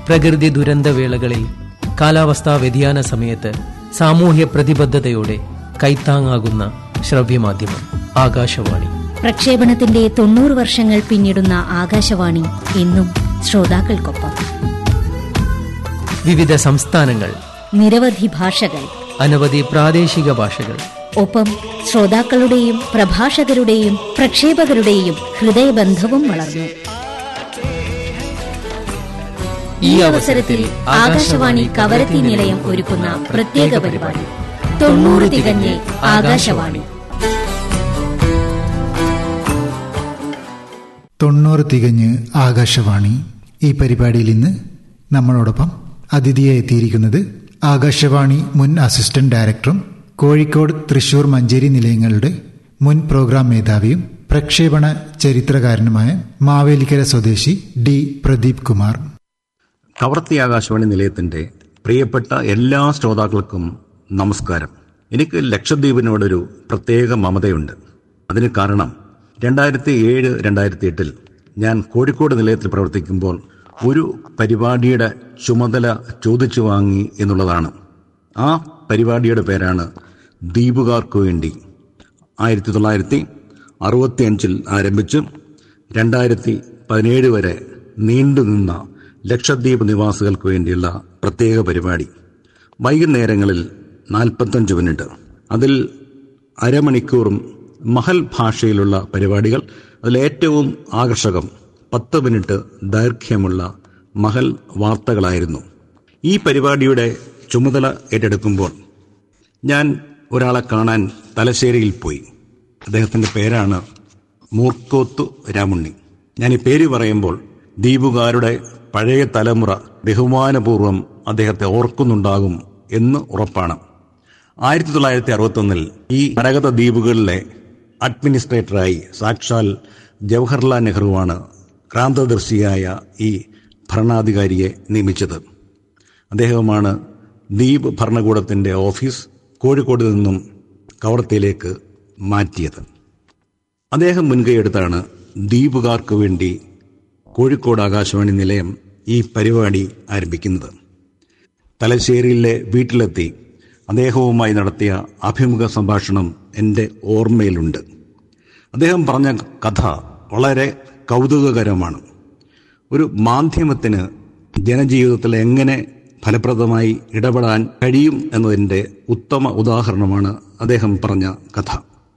പ്രകൃതി ദുരന്തവേളകളിൽ കാലാവസ്ഥാ വ്യതിയാന സമയത്ത് സാമൂഹ്യ പ്രതിബദ്ധതയോടെ കൈത്താങ്ങാകുന്ന ശ്രവ്യമാധ്യമം ആകാശവാണി പ്രക്ഷേപണത്തിന്റെ തൊണ്ണൂറ് വർഷങ്ങൾ പിന്നിടുന്ന ആകാശവാണി എന്നും ശ്രോതാക്കൾക്കൊപ്പം വിവിധ സംസ്ഥാനങ്ങൾ നിരവധി ഭാഷകൾ അനവധി പ്രാദേശിക ഭാഷകൾ ഒപ്പം ശ്രോതാക്കളുടെയും പ്രഭാഷകരുടെയും പ്രക്ഷേപകരുടെയും ഹൃദയബന്ധവും വളർന്നു ഈ അവസരത്തിൽ ആകാശവാണി കവരത്തി നിലയം ഒരുക്കുന്ന പ്രത്യേക പരിപാടി തൊണ്ണൂറ് തികഞ്ഞ് ആകാശവാണി തൊണ്ണൂറ് തികഞ്ഞ് ആകാശവാണി ഈ പരിപാടിയിൽ ഇന്ന് നമ്മളോടൊപ്പം അതിഥിയായി എത്തിയിരിക്കുന്നത് ആകാശവാണി മുൻ അസിസ്റ്റന്റ് ഡയറക്ടറും കോഴിക്കോട് തൃശൂർ മഞ്ചേരി നിലയങ്ങളുടെ മുൻ പ്രോഗ്രാം മേധാവിയും പ്രക്ഷേപണ ചരിത്രകാരനുമായ മാവേലിക്കര സ്വദേശി ഡി പ്രദീപ് കുമാർ കവർത്തി ആകാശവാണി നിലയത്തിന്റെ പ്രിയപ്പെട്ട എല്ലാ ശ്രോതാക്കൾക്കും നമസ്കാരം എനിക്ക് ലക്ഷദ്വീപിനോടൊരു പ്രത്യേക മമതയുണ്ട് അതിന് കാരണം രണ്ടായിരത്തി ഏഴ് രണ്ടായിരത്തി എട്ടിൽ ഞാൻ കോഴിക്കോട് നിലയത്തിൽ പ്രവർത്തിക്കുമ്പോൾ ഒരു പരിപാടിയുടെ ചുമതല ചോദിച്ചു വാങ്ങി എന്നുള്ളതാണ് ആ പരിപാടിയുടെ പേരാണ് ദ്വീപുകാർക്ക് വേണ്ടി ആയിരത്തി തൊള്ളായിരത്തി അറുപത്തി അഞ്ചിൽ ആരംഭിച്ച് രണ്ടായിരത്തി പതിനേഴ് വരെ നീണ്ടുനിന്ന ലക്ഷദ്വീപ് നിവാസികൾക്ക് വേണ്ടിയുള്ള പ്രത്യേക പരിപാടി വൈകുന്നേരങ്ങളിൽ നാൽപ്പത്തഞ്ച് മിനിറ്റ് അതിൽ അരമണിക്കൂറും മഹൽ ഭാഷയിലുള്ള പരിപാടികൾ അതിലേറ്റവും ആകർഷകം പത്ത് മിനിറ്റ് ദൈർഘ്യമുള്ള മഹൽ വാർത്തകളായിരുന്നു ഈ പരിപാടിയുടെ ചുമതല ഏറ്റെടുക്കുമ്പോൾ ഞാൻ ഒരാളെ കാണാൻ തലശ്ശേരിയിൽ പോയി അദ്ദേഹത്തിൻ്റെ പേരാണ് മൂർക്കോത്തു രാമുണ്ണി ഞാൻ ഈ പേര് പറയുമ്പോൾ ദ്വീപുകാരുടെ പഴയ തലമുറ ബഹുമാനപൂർവ്വം അദ്ദേഹത്തെ ഓർക്കുന്നുണ്ടാകും എന്ന് ഉറപ്പാണ് ആയിരത്തി തൊള്ളായിരത്തി അറുപത്തൊന്നിൽ ഈ മരകത ദ്വീപുകളിലെ അഡ്മിനിസ്ട്രേറ്ററായി സാക്ഷാൽ ജവഹർലാൽ നെഹ്റുവാണ് ക്രാന്തദർശിയായ ഈ ഭരണാധികാരിയെ നിയമിച്ചത് അദ്ദേഹമാണ് ദ്വീപ് ഭരണകൂടത്തിൻ്റെ ഓഫീസ് കോഴിക്കോട് നിന്നും കവർത്തിയിലേക്ക് മാറ്റിയത് അദ്ദേഹം മുൻകൈയെടുത്താണ് ദ്വീപുകാർക്ക് വേണ്ടി കോഴിക്കോട് ആകാശവാണി നിലയം ഈ പരിപാടി ആരംഭിക്കുന്നത് തലശ്ശേരിയിലെ വീട്ടിലെത്തി അദ്ദേഹവുമായി നടത്തിയ അഭിമുഖ സംഭാഷണം എൻ്റെ ഓർമ്മയിലുണ്ട് അദ്ദേഹം പറഞ്ഞ കഥ വളരെ കൗതുകകരമാണ് ഒരു മാധ്യമത്തിന് ജനജീവിതത്തിൽ എങ്ങനെ ഫലപ്രദമായി ഇടപെടാൻ കഴിയും എന്നതിൻ്റെ ഉത്തമ ഉദാഹരണമാണ് അദ്ദേഹം പറഞ്ഞ കഥ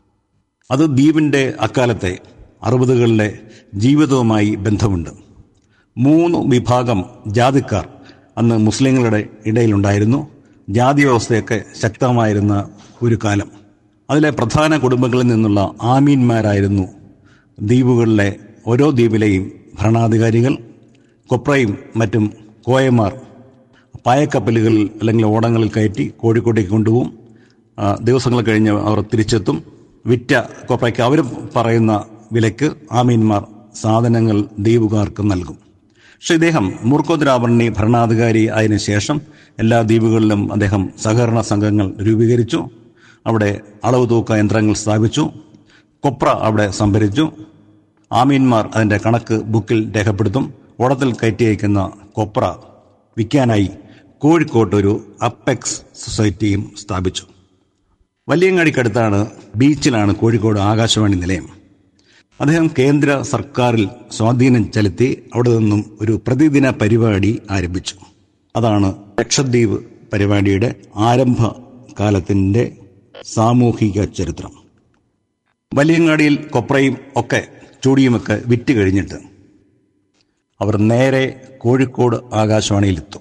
അത് ദ്വീപിൻ്റെ അക്കാലത്തെ അറുപതുകളിലെ ജീവിതവുമായി ബന്ധമുണ്ട് മൂന്ന് വിഭാഗം ജാതിക്കാർ അന്ന് മുസ്ലിങ്ങളുടെ ഇടയിലുണ്ടായിരുന്നു ജാതി വ്യവസ്ഥയൊക്കെ ശക്തമായിരുന്ന ഒരു കാലം അതിലെ പ്രധാന കുടുംബങ്ങളിൽ നിന്നുള്ള ആമീന്മാരായിരുന്നു ദ്വീപുകളിലെ ഓരോ ദ്വീപിലെയും ഭരണാധികാരികൾ കൊപ്രയും മറ്റും കോയമാർ പായക്കപ്പലുകളിൽ അല്ലെങ്കിൽ ഓടങ്ങളിൽ കയറ്റി കോഴിക്കോട്ടേക്ക് കൊണ്ടുപോകും ആ, ദിവസങ്ങൾ കഴിഞ്ഞ് അവർ തിരിച്ചെത്തും വിറ്റ കൊപ്രയ്ക്ക് അവർ പറയുന്ന വിലയ്ക്ക് ആമീന്മാർ സാധനങ്ങൾ ദ്വീപുകാർക്ക് നൽകും പക്ഷെ ഇദ്ദേഹം മൂർക്കോദ്രാപർണി ഭരണാധികാരി ആയതിനു ശേഷം എല്ലാ ദ്വീപുകളിലും അദ്ദേഹം സഹകരണ സംഘങ്ങൾ രൂപീകരിച്ചു അവിടെ അളവ് തൂക്ക യന്ത്രങ്ങൾ സ്ഥാപിച്ചു കൊപ്ര അവിടെ സംഭരിച്ചു ആമീന്മാർ അതിൻ്റെ കണക്ക് ബുക്കിൽ രേഖപ്പെടുത്തും ഓടത്തിൽ കയറ്റി അയക്കുന്ന കൊപ്ര വിൽക്കാനായി കോഴിക്കോട്ട് ഒരു അപ്പെക്സ് സൊസൈറ്റിയും സ്ഥാപിച്ചു വലിയങ്ങാടിക്കടുത്താണ് ബീച്ചിലാണ് കോഴിക്കോട് ആകാശവാണി നിലയം അദ്ദേഹം കേന്ദ്ര സർക്കാരിൽ സ്വാധീനം ചെലുത്തി അവിടെ നിന്നും ഒരു പ്രതിദിന പരിപാടി ആരംഭിച്ചു അതാണ് ലക്ഷദ്വീപ് പരിപാടിയുടെ ആരംഭ കാലത്തിൻ്റെ സാമൂഹിക ചരിത്രം വലിയങ്ങാടിയിൽ കൊപ്രയും ഒക്കെ ചൂടിയുമൊക്കെ വിറ്റ് കഴിഞ്ഞിട്ട് അവർ നേരെ കോഴിക്കോട് ആകാശവാണിയിലെത്തും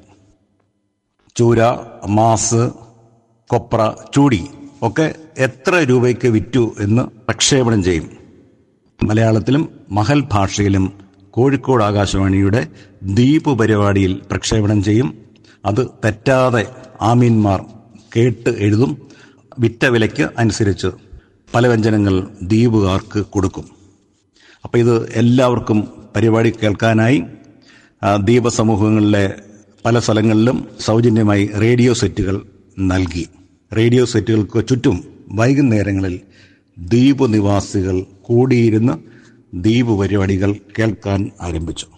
ചൂര മാസ് കൊപ്ര ചൂടി ഒക്കെ എത്ര രൂപയ്ക്ക് വിറ്റു എന്ന് പ്രക്ഷേപണം ചെയ്യും മലയാളത്തിലും മഹൽ ഭാഷയിലും കോഴിക്കോട് ആകാശവാണിയുടെ ദ്വീപ് പരിപാടിയിൽ പ്രക്ഷേപണം ചെയ്യും അത് തെറ്റാതെ ആമീന്മാർ കേട്ട് എഴുതും വിറ്റ വിലയ്ക്ക് അനുസരിച്ച് പല വ്യഞ്ജനങ്ങൾ ദ്വീപുകാർക്ക് കൊടുക്കും അപ്പോൾ ഇത് എല്ലാവർക്കും പരിപാടി കേൾക്കാനായി ആ, ദ്വീപ സമൂഹങ്ങളിലെ പല സ്ഥലങ്ങളിലും സൗജന്യമായി റേഡിയോ സെറ്റുകൾ നൽകി റേഡിയോ സെറ്റുകൾക്ക് ചുറ്റും വൈകുന്നേരങ്ങളിൽ ദ്വീപ് നിവാസികൾ കൂടിയിരുന്ന് ദ്വീപ് പരിപാടികൾ കേൾക്കാൻ ആരംഭിച്ചു